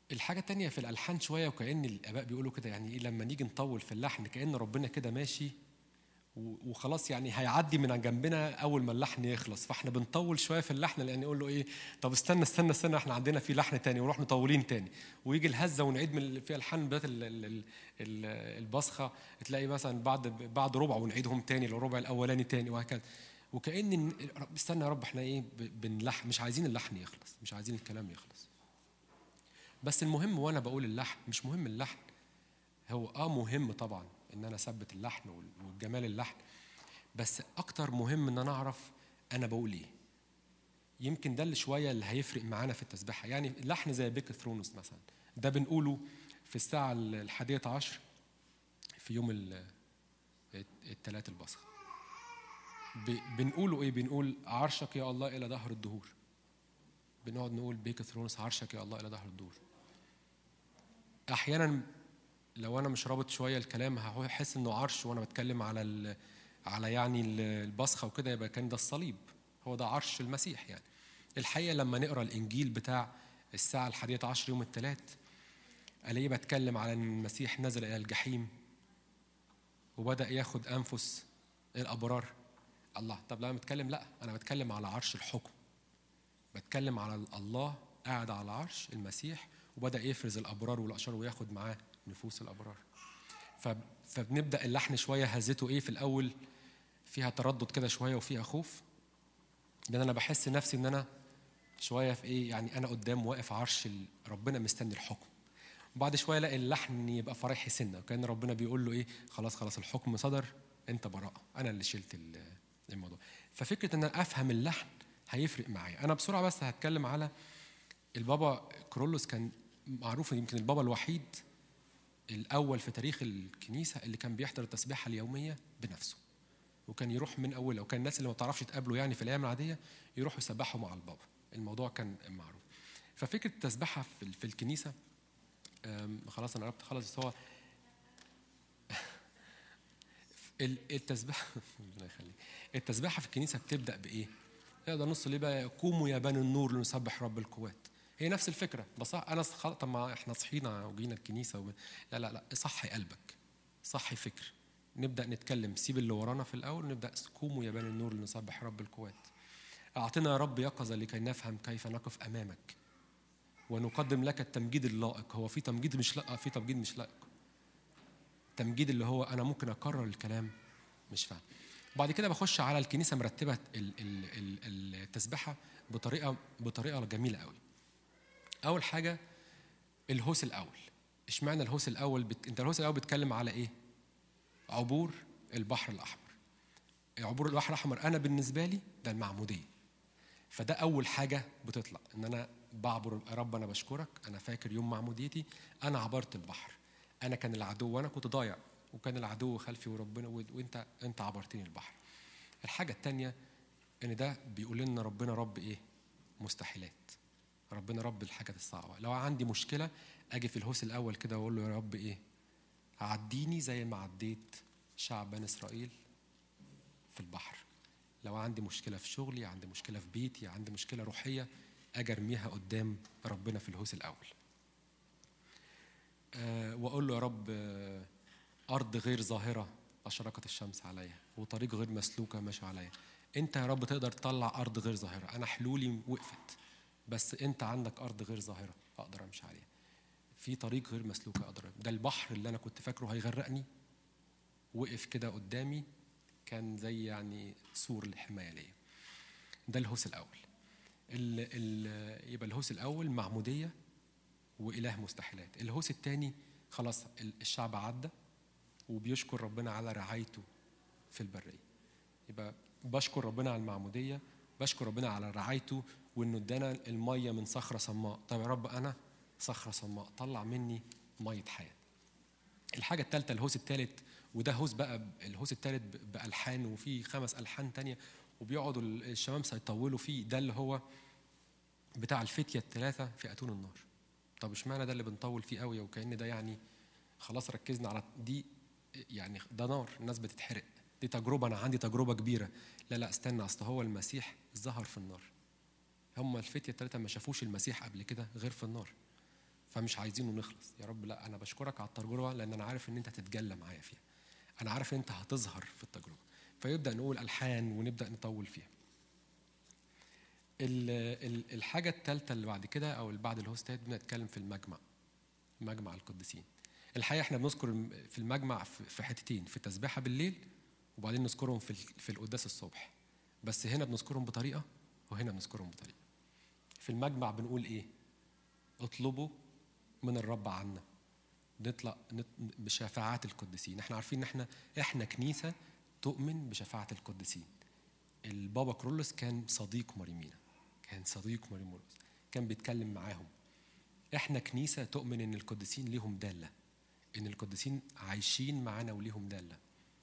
الحاجة التانية في الألحان شوية وكأن الآباء بيقولوا كده يعني إيه لما نيجي نطول في اللحن كأن ربنا كده ماشي و- وخلاص يعني هيعدي من جنبنا أول ما اللحن يخلص فإحنا بنطول شوية في اللحن لأن يقول له إيه طب استنى استنى استنى إحنا عندنا في لحن تاني ونروح مطولين تاني ويجي الهزة ونعيد من في ألحان بتاعت ال- ال- ال- ال- البصخة تلاقي مثلا بعد بعد ربع ونعيدهم تاني الربع الأولاني تاني وهكذا وكأن إن- رب- استنى يا رب إحنا إيه ب- بنلحن مش عايزين اللحن يخلص مش عايزين الكلام يخلص بس المهم وانا بقول اللحن مش مهم اللحن هو اه مهم طبعا ان انا اثبت اللحن وال- والجمال اللحن بس اكتر مهم ان انا اعرف انا بقول ايه يمكن ده اللي شويه اللي هيفرق معانا في التسبيحه يعني اللحن زي بيك ثرونوس مثلا ده بنقوله في الساعه الحادية عشر في يوم ال- الثلاث البصخ ب- بنقوله ايه بنقول عرشك يا الله الى دهر الدهور بنقعد نقول بيك ثرونوس عرشك يا الله الى دهر الدهور احيانا لو انا مش رابط شويه الكلام هحس انه عرش وانا بتكلم على ال... على يعني ال- البصخه وكده يبقى كان ده الصليب هو ده عرش المسيح يعني الحقيقه لما نقرا الانجيل بتاع الساعه الحادية عشر يوم الثلاث الاقيه بتكلم على ان المسيح نزل الى الجحيم وبدا ياخد انفس الابرار الله طب لما بتكلم لا انا بتكلم على عرش الحكم بتكلم على الله قاعد على العرش المسيح وبدا يفرز الابرار والاشرار وياخد معاه نفوس الابرار ف- فبنبدا اللحن شويه هزته ايه في الاول فيها تردد كده شويه وفيها خوف لان انا بحس نفسي ان انا شويه في ايه يعني انا قدام واقف عرش ال- ربنا مستني الحكم وبعد شويه الاقي اللحن يبقى فرحي سنه وكان ربنا بيقول له ايه خلاص خلاص الحكم صدر انت براءه انا اللي شلت ال- الموضوع ففكره ان انا افهم اللحن هيفرق معايا انا بسرعه بس هتكلم على البابا كرولوس كان معروف يمكن البابا الوحيد الاول في تاريخ الكنيسه اللي كان بيحضر التسبيحه اليوميه بنفسه وكان يروح من اولها وكان الناس اللي ما تعرفش تقابله يعني في الايام العاديه يروحوا يسبحوا مع البابا الموضوع كان معروف ففكره التسبيحه في في الكنيسه أم، خلاص انا قربت خلاص بس هو ال- التسبيحه ربنا يخليك التسبيحه في الكنيسه بتبدا بايه؟ يقدر نص ليه بقى قوموا يا بني النور لنسبح رب القوات هي نفس الفكره بس انا صح... طب ما احنا صحينا وجينا الكنيسه وب... لا لا لا صحي قلبك صحي فكر نبدا نتكلم سيب اللي ورانا في الاول نبدا قوموا يا بني النور لنسبح رب القوات اعطنا يا رب يقظه لكي نفهم كيف نقف امامك ونقدم لك التمجيد اللائق هو في تمجيد مش لائق في تمجيد مش لائق التمجيد اللي هو انا ممكن اكرر الكلام مش فاهم بعد كده بخش على الكنيسه مرتبه ال- ال- ال- التسبحه بطريقه بطريقه جميله قوي اول حاجه الهوس الاول اشمعنى الهوس الاول بت... انت الهوس الاول بيتكلم على ايه عبور البحر الاحمر عبور البحر الاحمر انا بالنسبه لي ده المعموديه فده اول حاجه بتطلع ان انا بعبر يا رب انا بشكرك انا فاكر يوم معموديتي انا عبرت البحر انا كان العدو وانا كنت ضايع وكان العدو خلفي وربنا و- وانت انت عبرتني البحر الحاجه الثانيه ان ده بيقول لنا ربنا رب ايه مستحيلات ربنا رب الحاجات الصعبه لو عندي مشكله اجي في الهوس الاول كده واقول له يا رب ايه عديني زي ما عديت شعب بني اسرائيل في البحر لو عندي مشكله في شغلي عندي مشكله في بيتي عندي مشكله روحيه اجي ارميها قدام ربنا في الهوس الاول آه، واقول له يا رب آه، ارض غير ظاهره اشرقت الشمس عليها وطريق غير مسلوكه ماشي عليا انت يا رب تقدر تطلع ارض غير ظاهره انا حلولي وقفت بس انت عندك ارض غير ظاهره اقدر امشي عليها في طريق غير مسلوكه اقدر ده البحر اللي انا كنت فاكره هيغرقني وقف كده قدامي كان زي يعني سور الحمايه ليا ده الهوس الاول ال ال يبقى الهوس الاول معموديه واله مستحيلات الهوس الثاني خلاص ال- الشعب عدى وبيشكر ربنا على رعايته في البريه يبقى بشكر ربنا على المعموديه بشكر ربنا على رعايته وانه ادانا الميه من صخره صماء طب يا رب انا صخره صماء طلع مني ميه حياه الحاجه الثالثه الهوس الثالث وده هوس بقى الهوس الثالث ب- بالحان وفي خمس الحان تانية وبيقعدوا ال- الشمامسه يطولوا فيه ده اللي هو بتاع الفتيه الثلاثه في اتون النار طب اشمعنى ده اللي بنطول فيه قوي وكأن ده يعني خلاص ركزنا على دي يعني ده نار الناس بتتحرق دي تجربة أنا عندي تجربة كبيرة لا لا استنى أصل هو المسيح ظهر في النار هم الفتية الثلاثة ما شافوش المسيح قبل كده غير في النار فمش عايزينه نخلص يا رب لا انا بشكرك على التجربه لان انا عارف ان انت هتتجلى معايا فيها انا عارف ان انت هتظهر في التجربه فيبدا نقول الحان ونبدا نطول فيها ال- ال- الحاجه الثالثه اللي بعد كده او اللي بعد الهوستات بنتكلم في المجمع مجمع القديسين الحقيقه احنا بنذكر في المجمع في في حتتين في التسبيحه بالليل وبعدين نذكرهم في ال- في القداس الصبح بس هنا بنذكرهم بطريقه وهنا بنذكرهم بطريقه في المجمع بنقول ايه اطلبوا من الرب عنا نطلع نط- بشفاعات القديسين احنا عارفين ان احنا احنا كنيسه تؤمن بشفاعه القديسين البابا كرولوس كان صديق مريمينا كان صديق مريمولوس كان بيتكلم معاهم احنا كنيسه تؤمن ان القديسين ليهم داله ان القديسين عايشين معانا وليهم داله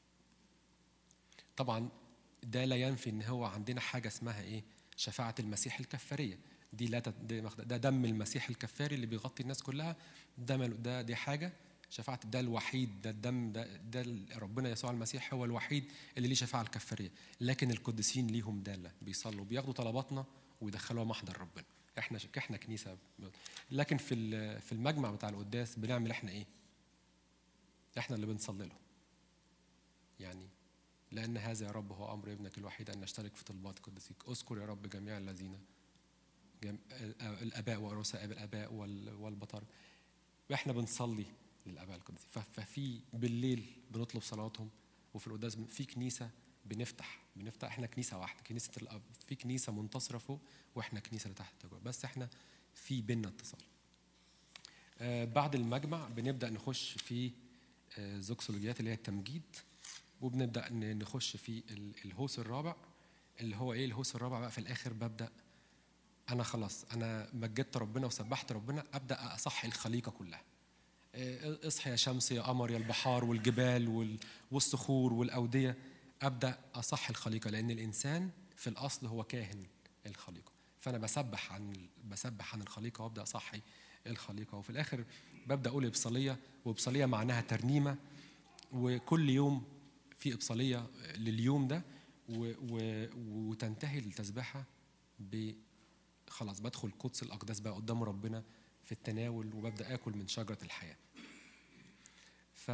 طبعا ده لا ينفي ان هو عندنا حاجه اسمها ايه شفاعه المسيح الكفاريه دي لا تت- دي مخد- ده دم المسيح الكفاري اللي بيغطي الناس كلها ده مل- ده دي حاجه شفاعه ده الوحيد ده الدم ده ده ال- ربنا يسوع المسيح هو الوحيد اللي ليه شفاعه الكفاريه لكن القديسين ليهم داله بيصلوا بياخدوا طلباتنا ويدخلوها محضر ربنا احنا ش- احنا كنيسه لكن في ال- في المجمع بتاع القداس بنعمل احنا ايه احنا اللي بنصلي له يعني لأن هذا يا رب هو أمر ابنك الوحيد أن نشترك في طلبات قدسيك اذكر يا رب جميع الذين جم... الآباء ورؤساء الآباء وال... والبطر وإحنا بنصلي للآباء القدسيين ف... ففي بالليل بنطلب صلاتهم وفي القداس بن- في كنيسة بنفتح بنفتح احنا كنيسة واحدة كنيسة الأب في كنيسة منتصرة فوق واحنا كنيسة اللي تحت التجربة بس احنا في بينا اتصال آه، بعد المجمع بنبدأ نخش في آه، زوكسولوجيات اللي هي التمجيد وبنبدا ن- نخش في ال- الهوس الرابع اللي هو ايه الهوس الرابع بقى في الاخر ببدا انا خلاص انا مجدت ربنا وسبحت ربنا ابدا اصحي الخليقه كلها إيه، اصحى يا شمس يا قمر يا البحار والجبال وال- والصخور والاوديه ابدا اصحي الخليقه لان الانسان في الاصل هو كاهن الخليقه فانا بسبح عن بسبح عن الخليقه وابدا اصحي الخليقه وفي الاخر ببدا اقول ابصاليه وابصاليه معناها ترنيمه وكل يوم في ابصاليه لليوم ده و و وتنتهي التسبيحه ب خلاص بدخل قدس الاقداس بقى قدام ربنا في التناول وببدا اكل من شجره الحياه. ف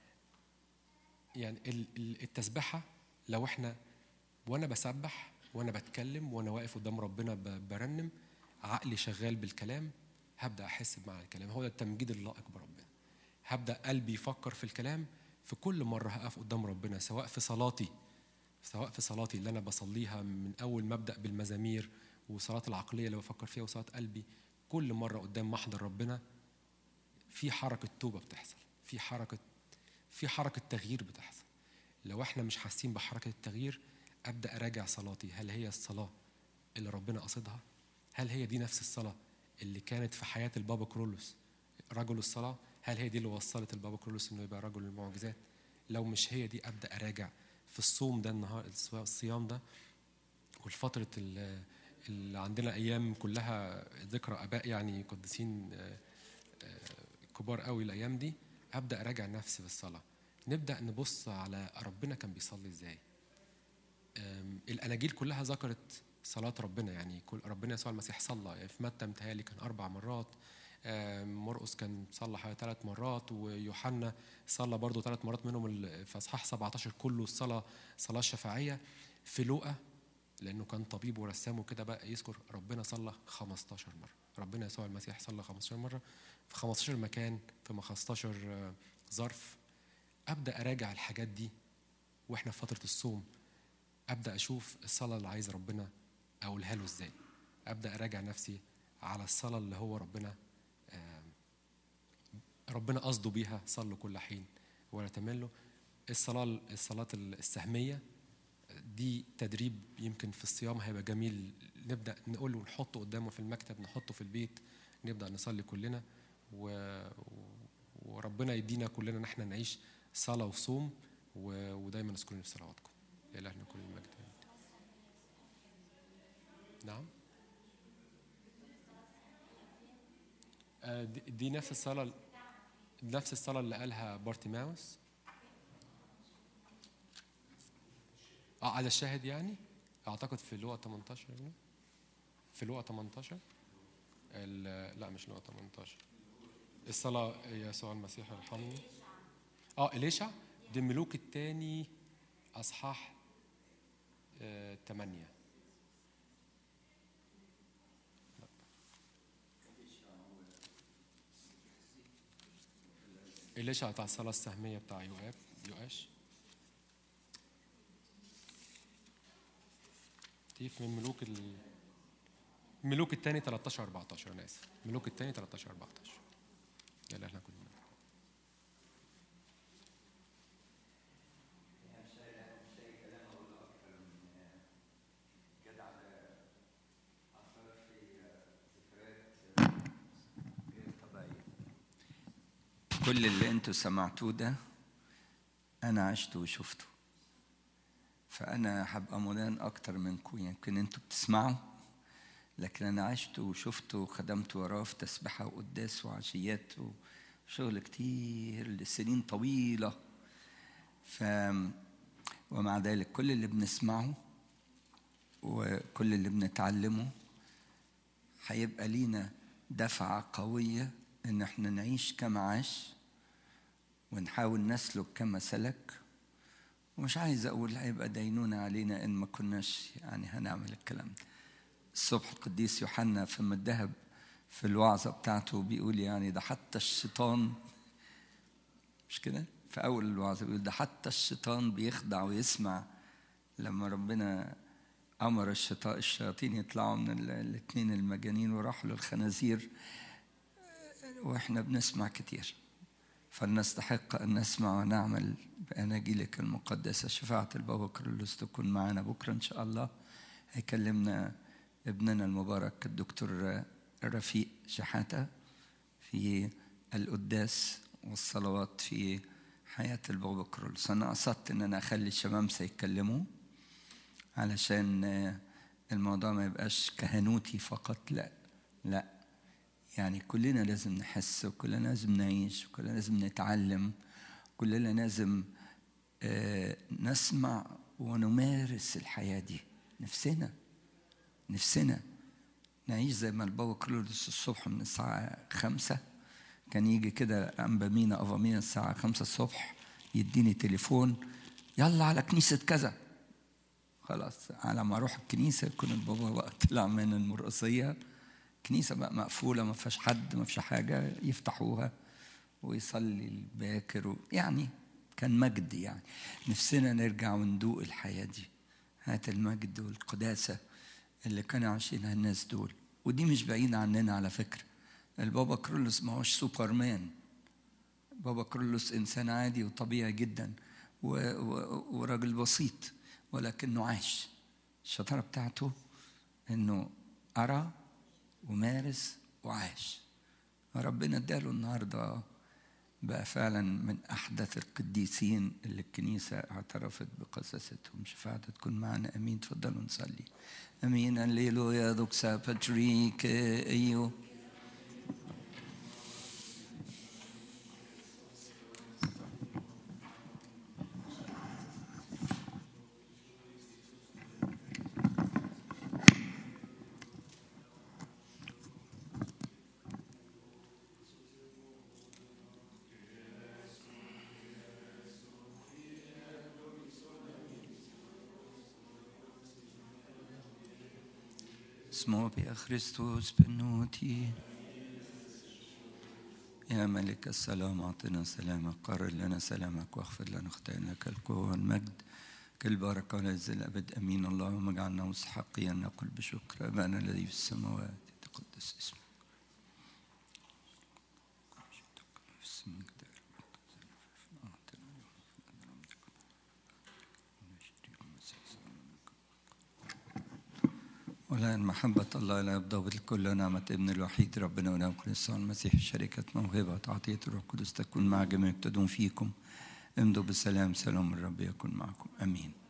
يعني ال- ال- التسبيحه لو احنا وانا بسبح وانا بتكلم وانا واقف قدام ربنا ب- برنم عقلي شغال بالكلام هبدا احس بمعنى الكلام هو ده التمجيد اللائق بربنا. هبدا قلبي يفكر في الكلام في كل مره هقف قدام ربنا سواء في صلاتي سواء في صلاتي اللي انا بصليها من اول ما ابدا بالمزامير وصلاه العقليه اللي بفكر فيها وصلاه قلبي كل مره قدام محضر ربنا في حركه توبه بتحصل في حركه في حركه تغيير بتحصل لو احنا مش حاسين بحركه التغيير ابدا اراجع صلاتي هل هي الصلاه اللي ربنا قصدها هل هي دي نفس الصلاه اللي كانت في حياه البابا كرولوس رجل الصلاه هل هي دي اللي وصلت البابا كرولوس انه يبقى رجل المعجزات لو مش هي دي ابدا اراجع في الصوم ده النهار الصيام ده والفترة ال- اللي عندنا أيام كلها ذكرى آباء يعني قديسين آه، آه، كبار قوي الأيام دي أبدأ أراجع نفسي في الصلاة نبدأ نبص على ربنا كان بيصلي إزاي آم، الأناجيل كلها ذكرت صلاة ربنا يعني كل ربنا يسوع المسيح صلى يعني في متى متهيألي كان أربع مرات آم، مرقس كان صلى حوالي ثلاث مرات ويوحنا صلى برضه ثلاث مرات منهم ال- في اصحاح 17 كله الصلاه صلاه شفاعيه في لوقا لانه كان طبيب ورسام وكده بقى يذكر ربنا صلى 15 مره ربنا يسوع المسيح صلى 15 مره في 15 مكان في 15 آه، ظرف ابدا اراجع الحاجات دي واحنا في فتره الصوم ابدا اشوف الصلاه اللي عايز ربنا اقولها له ازاي ابدا اراجع نفسي على الصلاه اللي هو ربنا آم، ربنا قصده بيها صلوا كل حين ولا تملوا الصلاه الصلاه السهميه دي تدريب يمكن في الصيام هيبقى جميل نبدا نقول له نحطه قدامه في المكتب نحطه في البيت نبدا نصلي كلنا و... وربنا يدينا كلنا ان احنا نعيش صلاه وصوم و... ودايما اذكروني في صلواتكم لإلهنا كل المجد نعم آه، دي, دي نفس الصلاه نفس الصلاه اللي قالها بارتيماوس اه على الشاهد يعني اعتقد في لوقا 18 يعني في لوقا 18 ال- لا مش لوقا 18 الصلاة يسوع المسيح ارحمني اه إليشع دي ملوك التاني أصحاح آه، تمانية إليشع بتاع الصلاة السهمية بتاع يوآب يؤاش تيف من ملوك ال ملوك التاني 13 14 انا اسف ملوك التاني 13 14 يلا احنا كلنا كل اللي انتوا سمعتوه ده انا عشته وشفته فانا هبقى مدان اكتر منكم يمكن انتوا بتسمعوا لكن انا عشته وشفته وخدمت وراه في تسبحه وقداس وعشيات وشغل كتير لسنين طويله ف ومع ذلك كل اللي بنسمعه وكل اللي بنتعلمه هيبقى لينا دفعة قوية إن إحنا نعيش كما عاش ونحاول نسلك كما سلك ومش عايز أقول هيبقى دينونة علينا إن ما كناش يعني هنعمل الكلام ده الصبح القديس يوحنا فم الذهب في الوعظة بتاعته بيقول يعني ده حتى الشيطان مش كده؟ في أول الوعظة بيقول ده حتى الشيطان بيخدع ويسمع لما ربنا أمر الشيطان الشياطين يطلعوا من الاثنين المجانين وراحوا للخنازير واحنا بنسمع كتير فلنستحق ان نسمع ونعمل باناجيلك المقدسه شفاعه البابا كرولوس تكون معنا بكره ان شاء الله هيكلمنا ابننا المبارك الدكتور رفيق شحاته في القداس والصلوات في حياه البابا كرولوس انا قصدت ان انا اخلي الشمامسه يتكلموا علشان الموضوع ما يبقاش كهنوتي فقط لا لا يعني كلنا لازم نحس وكلنا لازم نعيش وكلنا لازم نتعلم كلنا لازم نسمع ونمارس الحياة دي نفسنا نفسنا نعيش زي ما البابا كرولوس الصبح من الساعة خمسة كان يجي كده أنبامينا أفامينا الساعة خمسة الصبح يديني تليفون يلا على كنيسة كذا خلاص على ما اروح الكنيسه يكون البابا بقى طلع من المرقصيه كنيسه بقى مقفوله ما فيهاش حد ما فيش حاجه يفتحوها ويصلي الباكر و... يعني كان مجد يعني نفسنا نرجع وندوق الحياه دي هات المجد والقداسه اللي كانوا عايشينها الناس دول ودي مش بعيده عننا على فكره البابا كرولوس ما هوش سوبرمان بابا كرولوس انسان عادي وطبيعي جدا و... و... وراجل بسيط ولكنه عاش الشطارة بتاعته انه أرى ومارس وعاش ربنا اداله النهاردة بقى فعلا من أحدث القديسين اللي الكنيسة اعترفت بقصصتهم شفاعة تكون معنا أمين تفضلوا نصلي أمين الليلويا دوكسا باتريك أيوه اسمه بيا خريستوس بنوتي يا ملك السلام أعطنا سلامك قرر لنا سلامك واغفر لنا خطايانا كالقوة والمجد كل بركة والعز الأبد أمين اللهم اجعلنا مستحقين نقول بشكر أبانا الذي في السماوات يتقدس اسمك اسمك والآن محبة الله لا يبدو بالكل نعمة ابن الوحيد ربنا ونعم كل المسيح شركة موهبة عطية الروح القدس تكون مع جميع تدوم فيكم امضوا بالسلام سلام الرب يكون معكم امين